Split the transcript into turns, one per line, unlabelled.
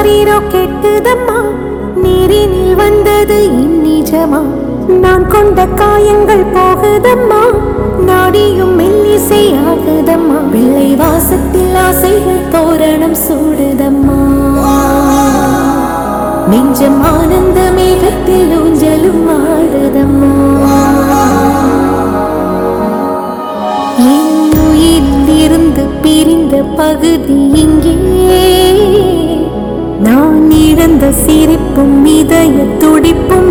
ஆரிரோ கெட்டுதம்மா நீரினில் வந்தது இந்நிஜமா நான் கொண்ட காயங்கள் போகுதம்மா நாடியும் மெல்லிசை ஆகுதம்மா வெள்ளை வாசத்தில் ஆசைகள் தோரணம் சூடுதம்மா நெஞ்சம் ஆனந்த மேகத்தில் ஊஞ்சலும் ஆடுதம்மா என் உயிரிலிருந்து பிரிந்த பகுதி இங்கே நான் இழந்த சிரிப்பும் இதய துடிப்பும்